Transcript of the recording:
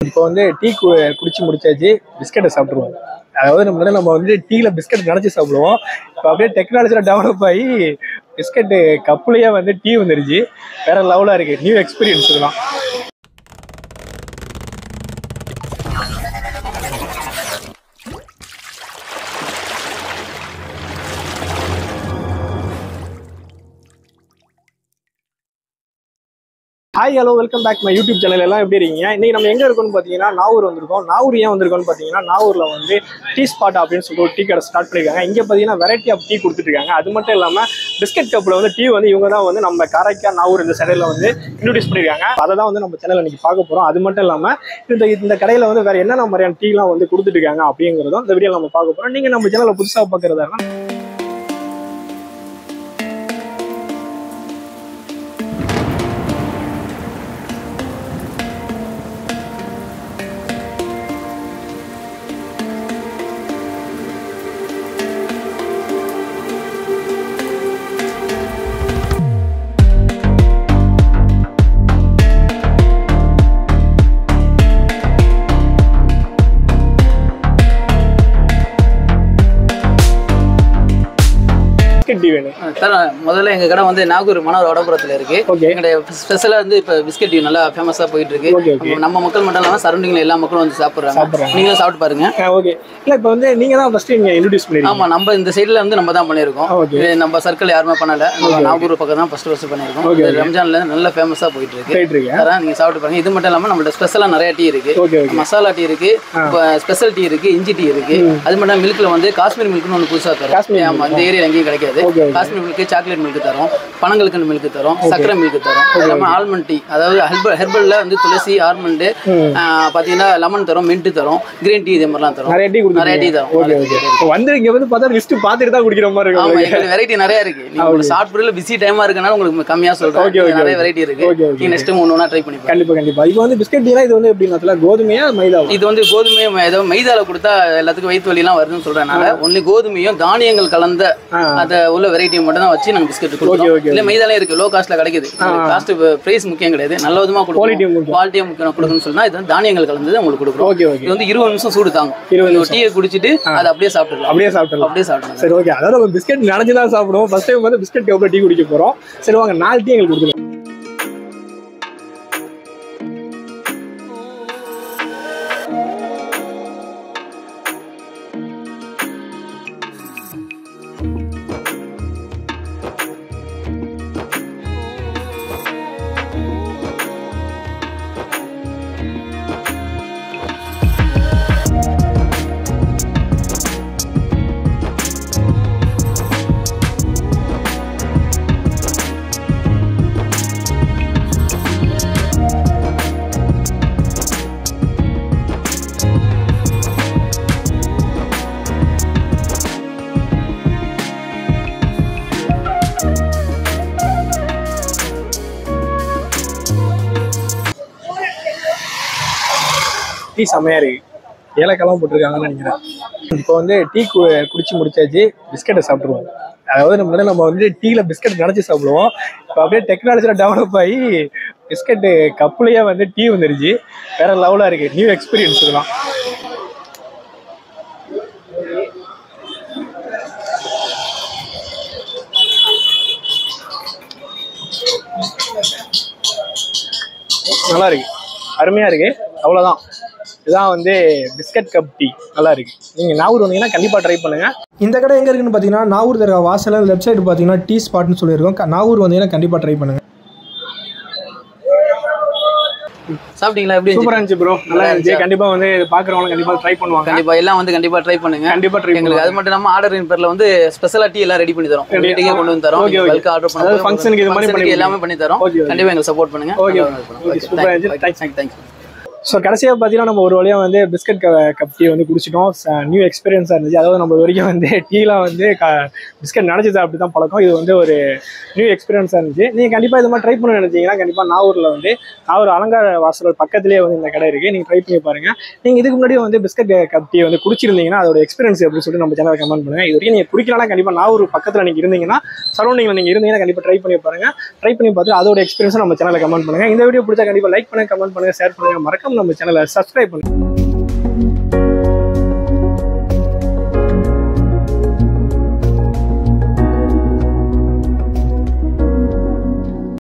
இப்போ வந்து டீ கு- குடிச்சு முடிச்சாச்சு பிஸ்கெட்டை சாப்பிடுவோம் அதாவது நம்ம முன்னாடி நம்ம வந்து டீல பிஸ்கட் நினைச்சு சாப்பிடுவோம் இப்போ அப்படியே டெக்னாலஜியில் டெவலப் ஆகி பிஸ்கட்டு கப்புலேயே வந்து டீ வந்துருச்சு வேற லெவலாக இருக்கு நியூ எக்ஸ்பீரியன்ஸ் இதெல்லாம் hi hello welcome back my YouTube channel எல்லாம் எப்படி இருக்கீங்க இன்னைக்கு நம்ம எங்க இருக்கோம்னு பார்த்தீங்கன்னா நாகூர் வந்திருக்கோம் நாகூர் ஏன் வந்திருக்கோம்னு பார்த்தீங்கன்னா நாகூர்ல வந்து டீ ஸ்பாட் அப்படின்னு சொல்லிட்டு ஒரு டீ கடை ஸ்டார்ட் பண்ணிருக்காங்க இங்க பார்த்தீங்கன்னா வெரைட்டி ஆஃப் டீ கொடுத்துட்டு இருக்காங்க அது மட்டும் இல்லாம பிஸ்கட் கப்ல வந்து டீ வந்து இவங்க தான் வந்து நம்ம காரைக்கா நாகூர் இந்த சைடில் வந்து இன்ட்ரடியூஸ் பண்ணிருக்காங்க அதை தான் வந்து நம்ம சேனல்ல இன்னைக்கு பார்க்க போறோம் அது மட்டும் இல்லாம இந்த இந்த கடையில வந்து வேற என்னென்ன மாதிரியான டீலாம் வந்து கொடுத்துட்டு இருக்காங்க அப்படிங்கிறதும் இந்த வீடியோ நம்ம பார்க்க போறோம் நீங்க நம்ம சேனலை புதுசாக பார்க்கறதா இருந்தா பிஸ்கட் டீ வேணும் சார் முதல்ல எங்க கடை வந்து நாகூர் மணவர் வடபுரத்துல இருக்கு ஓகே எங்களுடைய ஸ்பெஷலா வந்து இப்ப பிஸ்கட் டீ நல்லா ஃபேமஸா போயிட்டு இருக்கு ஓகே ஓகே நம்ம- நம்ம மக்கள் மட்டும் இல்லாம சரௌண்டிங்ல எல்லா மக்களும் வந்து சாப்பிடுறாங்க சாப்பிட்றாங்க நீங்களும் சாப்பிட்டு பாருங்க ஓகே இல்ல இப்போ வந்து நீங்க தான் ஃபர்ஸ்ட் இங்க இன்ட்ரடியூஸ் பண்ணிருக்கீங்க ஆமா நம்ம இந்த சைடுல வந்து நம்ம தான் பண்ணியிருக்கோம் ஓகே இது நம்ம சர்க்கிள் யாருமே பண்ணல நம்ம நாகூர் பக்கம் தான் ஃபர்ஸ்ட் ஃபர்ஸ்ட் பண்ணியிருக்கோம் ஓகே, இது ரம்ஜான்ல நல்ல ஃபேமஸா போயிட்டு இருக்கு போயிட்டு இருக்கேன் அதான் நீங்க சாப்பிட்டு பாருங்க இது மட்டும் இல்லாம நம்மள்ட்ட ஸ்பெஷலா நிறைய டீ இருக்கு ஓகே ஓகே மசாலா டீ இருக்கு ஸ்பெஷல் டீ இருக்கு இஞ்சி டீ இருக்கு அது மட்டும் மில்க்ல வந்து காஷ்மீர் மில்க்னு ஒன்று புதுசா தரும் காஷ்மீர் ஆமா இந்த ஏரியா எங்கேயும் கிடைக்காது okay okay Kashmir milk chocolate milk தரும் பனங்கல்கண்டு மில்க் தரும் சக்கரை மில்க் தரும் அது இல்லாமல் ஆல்மண்ட் டீ அதாவது ஹெர்பல் ஹெர்பல்ல வந்து துளசி ஆல்மண்ட் பாத்தீங்கன்னா லெமன் தரும் மின்ட் தரும் கிரீன் டீ இதே மாதிரிலாம் தரும் நிறைய டீ நிறைய டீ கொடுத்துருக்கீங்க தரும் ஓகே ஓகே இப்போ வந்து இங்க வந்து பார்த்தா லிஸ்ட் பார்த்துட்டு தான் குடிக்கிற மாதிரி இருக்கும் ஆமா உங்களுக்கு. எங்களுக்கு வெரைட்டி நிறைய இருக்கு நீங்க உங்களுக்கு ஷார்ட் பீரியட்ல பிஸி டைமா இருக்கனால உங்களுக்கு கம்மியா சொல்றேன் ஓகே, ஓகே, நிறைய வெரைட்டி இருக்கு ஓகே, ஓகே. நீங்க நெக்ஸ்ட் டைம் ஒன்று ஒன்றா ட்ரை பண்ணி பாருங்க கண்டிப்பா கண்டிப்பா இப்போ வந்து பிஸ்கட் டீனா இது வந்து எப்படி நல்லா கோதுமையா மைதாவா இது வந்து கோதுமை ஏதோ மைதால கொடுத்தா எல்லாத்துக்கும் வயிற்று வலிலாம் வருதுன்னு சொல்றதுனால ஒன்லி கோதுமையும் தானியங்கள் கலந்த ஆ. அத உள்ள வெரைட்டியை மட்டும் தான் வச்சு நாங்க பிஸ்கட் ஓகே, கொடுக்குறோம் ஓகே. இல்ல மைதாலே இருக்கு லோ காஸ்ட்ல கிடைக்குது காஸ்ட் பிரைஸ் முக்கியம் கிடையாது நல்ல விதமா Quality கொடுக்கணும் முக்கியம். குவாலிட்டியா முக்கியம் கொடுக்கணும்னு சொன்னா இது வந்து தானியங்கள் கலந்தது உங்களுக்கு கொடுக்குறோம் ஓகே ஓகே இது வந்து இருபது நிமிஷம் சூடு தாங்கும் இருபது நீங்க டீயை குடிச்சிட்டு அதை அப்படியே சாப்பிட்டுக்கலாம் அப்படியே சாப்பிடலாம் அப்படியே சாப்பிடலாம் சரி ஓகே அதாவது நம்ம பிஸ்கட் நினைச்சு தான் சாப்பிடுவோம் ஃபர்ஸ்ட் டைம் வந்து பிஸ்கட் கப்பில் டீ குடிக்க போறோம் சரி வாங்க நாலு டீ எங்களுக்கு கொடுத்துருங்க டீ செம்மையா இருக்கு ஏலக்காய்லாம் போட்டிருக்காங்கன்னு நினைக்கிறேன் இப்போ வந்து டீ கு- குடிச்சு முடிச்சாச்சு பிஸ்கட்டை சாப்பிடுவோம் அதாவது நம்ம முன்னாடி நம்ம வந்து டீல பிஸ்கட் நினைச்சு சாப்பிடுவோம் இப்போ அப்படியே டெக்னாலஜியில் டெவலப் ஆகி பிஸ்கட்டு கப்புலேயே வந்து டீ வந்துருச்சு வேற லெவலாக இருக்கு நியூ எக்ஸ்பீரியன்ஸ் இதெல்லாம் நல்லா இருக்கு அருமையா இருக்கு அவ்வளவுதான் இதான் வந்து பிஸ்கட் கப் டீ நல்லா இருக்கு நீங்க நாகூர் வந்தீங்கன்னா கண்டிப்பா ட்ரை பண்ணுங்க இந்த கடை எங்கே இருக்குன்னு பார்த்தீங்கன்னா நாகூர் தர்கா வாசல லெஃப்ட் சைடு பார்த்தீங்கன்னா டீ ஸ்பாட்னு சொல்லியிருக்கோம் க- நாகூர் வந்தீங்கன்னா கண்டிப்பாக ட்ரை பண்ணுங்க சாப்பிட்டீங்களா எப்படி இருந்துச்சு? சூப்பரா இருந்துச்சு ப்ரோ நல்லா இருந்துச்சு கண்டிப்பா வந்து இது பாக்குறவங்க கண்டிப்பா ட்ரை பண்ணுவாங்க கண்டிப்பா எல்லாம் வந்து கண்டிப்பா ட்ரை பண்ணுங்க கண்டிப்பா ட்ரை எங்களுக்கு அது மட்டும் இல்லாம ஆர்டரின் பேர்ல வந்து ஸ்பெஷலா டீ எல்லாம் ரெடி பண்ணி தரோம் Ready. வீட்டுக்கே கொண்டு வந்து தரோம் Okay, okay. பல்க் ஆர்டர் அதாவது பண்ணுங்க function க்கு இது மாதிரி பண்ணி எல்லாமே பண்ணி தரோம் Okay, okay. கண்டிப்பா எங்களுக்கு சப்போர்ட் பண்ணுங்க Okay, நல்லா okay. பண்ணுங்க. Okay, super ஆ இருந்துச்சு. Thank you. Thank you. So கடைசியாக பார்த்தீங்கன்னா நம்ம ஒரு வழியாக வந்து பிஸ்கட் கப் டீ வந்து குடிச்சிட்டோம் நியூ எக்ஸ்பீரியன்ஸாக இருந்துச்சு அதாவது நம்ம இது வரைக்கும் வந்து டீலாம் வந்து க பிஸ்கட் நினச்சது அப்படி தான் பழக்கம் இது வந்து ஒரு நியூ எக்ஸ்பீரியன்ஸாக இருந்துச்சு நீங்கள் கண்டிப்பாக இது மாதிரி ட்ரை பண்ண நினைச்சீங்கன்னா கண்டிப்பாக நாகூரில் வந்து நாகூர் அலங்கார வாசல் பக்கத்துலேயே வந்து இந்த கடை இருக்குது நீங்கள் ட்ரை பண்ணி பாருங்கள் நீங்கள் இதுக்கு முன்னாடி வந்து பிஸ்கட் கப் டீ வந்து குடிச்சிருந்தீங்கன்னா அதோட எக்ஸ்பீரியன்ஸ் எப்படி சொல்லிட்டு நம்ம சேனலை கமெண்ட் பண்ணுங்கள் இது வரைக்கும் நீங்கள் குடிக்கலாம் கண்டிப்பாக நாகூர் பக்கத்தில் நீங்கள் இருந்தீங்கன்னா சரௌண்டிங்கில் நீங்கள் இருந்தீங்கன்னா கண்டிப்பாக ட்ரை பண்ணி பாருங்கள் ட்ரை பண்ணி பார்த்து அதோட எக்ஸ்பீரியன்ஸை நம்ம சேனலில் கமெண்ட் பண்ணுங்கள் இந்த வீடியோ பிடிச்சா கண்டிப்பாக லைக் பண்ணுங்க கமெண்ட் பண்ணுங்க ஷேர் பண்ணுங்க மறக்காம நம்ம சேனலை சப்ஸ்கிரைப் பண்ணுங்க